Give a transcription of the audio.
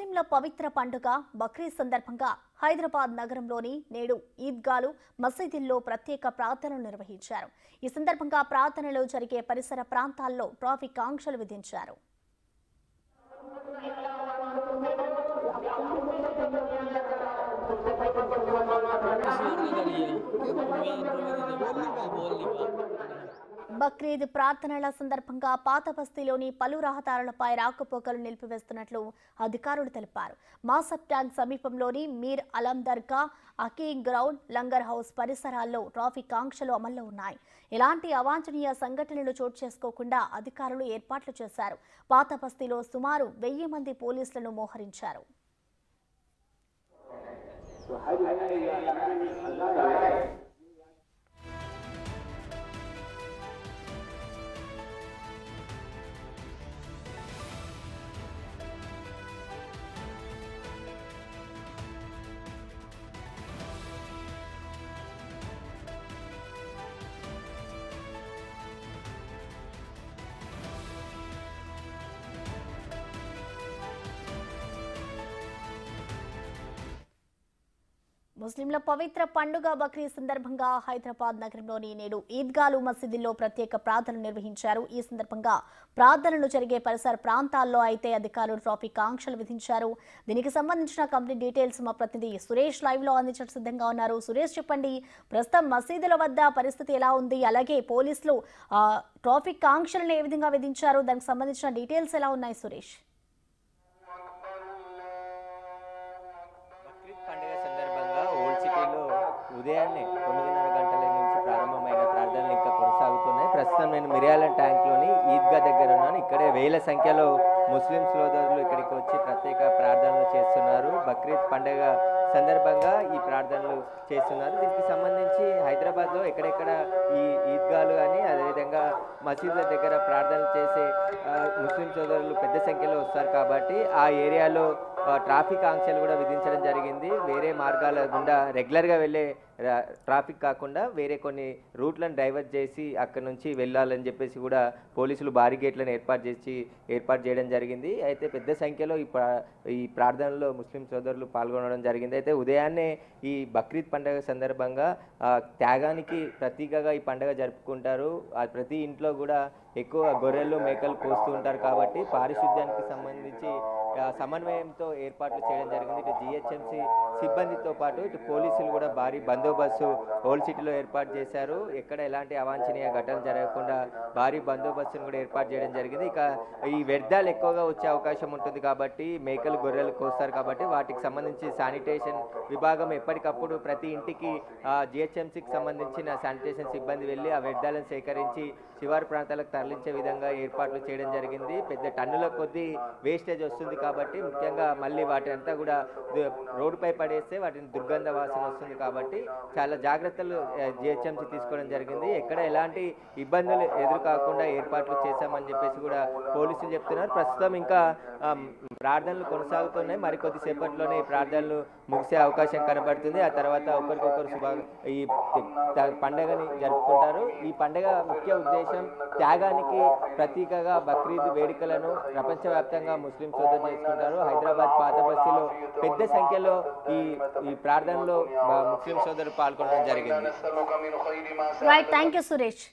ముస్లింల పవిత్ర పండుగ బక్రీద్ సందర్భంగా హైదరాబాద్ నగరంలోని నేడు ఈద్గాలు మసీదుల్లో ప్రత్యేక ప్రార్థనలు నిర్వహించారు ఈ సందర్భంగా ప్రార్థనలు జరిగే పరిసర ప్రాంతాల్లో ట్రాఫిక్ ఆంక్షలు విధించారు బక్రీద్ ప్రార్థనల సందర్భంగా పాత బస్తీలోని పలు రహదారులపై రాకపోకలు నిలిపివేస్తున్నట్లు అధికారులు తెలిపారు మాసబ్ ట్యాంక్ సమీపంలోని మీర్ అలం దర్గా అకీం గ్రౌండ్ లంగర్ హౌస్ పరిసరాల్లో ట్రాఫిక్ ఆంక్షలు అమల్లో ఉన్నాయి ఎలాంటి అవాంఛనీయ సంఘటనలు చోటు చేసుకోకుండా అధికారులు ఏర్పాట్లు చేశారు పాత బస్తీలో సుమారు వెయ్యి మంది పోలీసులను మోహరించారు ముస్లింల పవిత్ర పండుగ బక్రీద్ సందర్భంగా హైదరాబాద్ నగరంలోని నేడు ఈద్గాలు మసీదుల్లో ప్రత్యేక ప్రార్థనలు నిర్వహించారు ఈ సందర్భంగా ప్రార్థనలు జరిగే పరిసర ప్రాంతాల్లో అయితే అధికారులు ట్రాఫిక్ ఆంక్షలు విధించారు దీనికి సంబంధించిన కంప్లీట్ డీటెయిల్స్ మా ప్రతినిధి సురేష్ లైవ్ లో అందించడం సిద్ధంగా ఉన్నారు సురేష్ చెప్పండి ప్రస్తుతం మసీదుల వద్ద పరిస్థితి ఎలా ఉంది అలాగే పోలీసులు ఆ, ట్రాఫిక్ ఆంక్షలను ఏ విధంగా విధించారు దానికి సంబంధించిన డీటెయిల్స్ ఎలా ఉన్నాయి సురేష్ బక్రీద్ పండుగ సందర్భంగా ఓల్డ్ సిటీలో ఉదయాన్నే తొమ్మిదిన్నర గంటల నుంచి ప్రారంభమైన ప్రార్థనలు ఇంకా కొనసాగుతున్నాయి ప్రస్తుతం నేను మిరియాల ట్యాంక్లోని ఈద్గా దగ్గర ఉన్నాను ఇక్కడే వేల సంఖ్యలో ముస్లిం సోదరులు ఇక్కడికి వచ్చి ప్రత్యేక ప్రార్థనలు చేస్తున్నారు బక్రీద్ పండుగ సందర్భంగా ఈ ప్రార్థనలు చేస్తున్నారు దీనికి సంబంధించి హైదరాబాద్లో ఎక్కడెక్కడ ఈ ఈద్గాలు కానీ అదేవిధంగా మసీదుల దగ్గర ప్రార్థనలు చేసే ఆ, ముస్లిం సోదరులు పెద్ద సంఖ్యలో వస్తారు కాబట్టి ఆ ఏరియాలో ఆ, ట్రాఫిక్ ఆంక్షలు కూడా విధించడం జరిగింది వేరే మార్గాల గుండా రెగ్యులర్గా వెళ్ళే రా- ట్రాఫిక్ కాకుండా వేరే కొన్ని రూట్లను డైవర్ట్ చేసి అక్కడ నుంచి వెళ్ళాలని చెప్పేసి కూడా పోలీసులు భారీ గేట్లను ఏర్పాటు చేసి ఏర్పాటు చేయడం జరిగింది అయితే పెద్ద సంఖ్యలో ఈ ప్రా ఈ ప్రార్థనలో ముస్లిం సోదరులు పాల్గొనడం జరిగింది అయితే ఉదయాన్నే ఈ బక్రీద్ పండుగ సందర్భంగా ఆ, త్యాగానికి ప్రతీకగా ఈ పండుగ జరుపుకుంటారు ఆ ప్రతి ఇంట్లో కూడా ఎక్కువ గొర్రెలు మేకలు పోస్తూ ఉంటారు కాబట్టి పారిశుద్ధ్యానికి సంబంధించి ఆ, సమన్వయంతో ఏర్పాట్లు చేయడం జరిగింది ఇటు జిహెచ్ఎంసి సిబ్బందితో పాటు ఇటు పోలీసులు కూడా భారీ బందోబస్తు ఓల్డ్ సిటీలో ఏర్పాటు చేశారు ఎక్కడ ఎలాంటి అవాంఛనీయ ఘటనలు జరగకుండా భారీ బందోబస్తును కూడా ఏర్పాటు చేయడం జరిగింది ఇక ఈ వ్యర్థాలు ఎక్కువగా వచ్చే అవకాశం ఉంటుంది కాబట్టి మేకలు గొర్రెలు కోస్తారు కాబట్టి వాటికి సంబంధించి శానిటేషన్ విభాగం ఎప్పటికప్పుడు ప్రతి ఇంటికి జిహెచ్ఎంసీకి సంబంధించిన శానిటేషన్ సిబ్బంది వెళ్ళి ఆ వ్యర్థాలను సేకరించి శివారు ప్రాంతాలకు తరలించే విధంగా ఏర్పాట్లు చేయడం జరిగింది పెద్ద టన్నుల కొద్దీ వేస్టేజ్ వస్తుంది కాబట్టి ముఖ్యంగా మళ్ళీ వాటిని అంతా కూడా దు- రోడ్డుపై పడేస్తే వాటిని దుర్గంధ వాసన వస్తుంది కాబట్టి చాలా జాగ్రత్తలు జిహెచ్ఎంసీ తీసుకోవడం జరిగింది ఎక్కడ ఎలాంటి ఇబ్బందులు ఎదురు కాకుండా ఏర్పాట్లు చేశామని చెప్పేసి కూడా పోలీసులు చెప్తున్నారు ప్రస్తుతం ఇంకా ఆమ్, ప్రార్థనలు కొనసాగుతున్నాయి మరి కొద్దిసేపట్లోనే ఈ ప్రార్థనలు ముగిసే అవకాశం కనబడుతుంది ఆ తర్వాత ఒకరికొకరు శుభ ఈ త- పండగని జరుపుకుంటారు ఈ పండగ ముఖ్య ఉద్దేశం త్యాగానికి ప్రతీకగా బక్రీద్ వేడుకలను ప్రపంచవ్యాప్తంగా ముస్లిం సోదరులు చేసుకుంటారు హైదరాబాద్ పాత బస్తీలో పెద్ద సంఖ్యలో ఈ ఈ ప్రార్థనలో ఆ, ముస్లిం సోదరులు పాల్గొనడం జరిగింది రైట్ థ్యాంక్ యూ సురేష్